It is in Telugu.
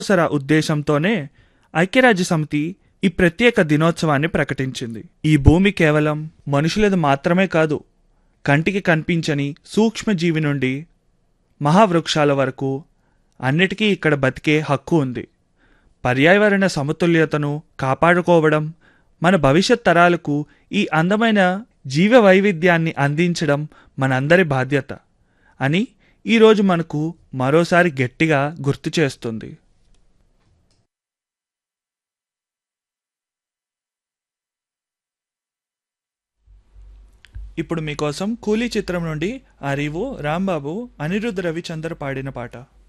సర ఉద్దేశంతోనే ఐక్యరాజ్య సమితి ఈ ప్రత్యేక దినోత్సవాన్ని ప్రకటించింది ఈ భూమి కేవలం మనుషులది మాత్రమే కాదు కంటికి కనిపించని సూక్ష్మజీవి నుండి మహావృక్షాల వరకు అన్నిటికీ ఇక్కడ బతికే హక్కు ఉంది పర్యావరణ సమతుల్యతను కాపాడుకోవడం మన భవిష్యత్ తరాలకు ఈ అందమైన జీవ వైవిధ్యాన్ని అందించడం మనందరి బాధ్యత అని ఈరోజు మనకు మరోసారి గట్టిగా గుర్తు చేస్తుంది ఇప్పుడు మీకోసం కూలీ చిత్రం నుండి అరివు రాంబాబు అనిరుద్ధ్ రవిచందర్ పాడిన పాట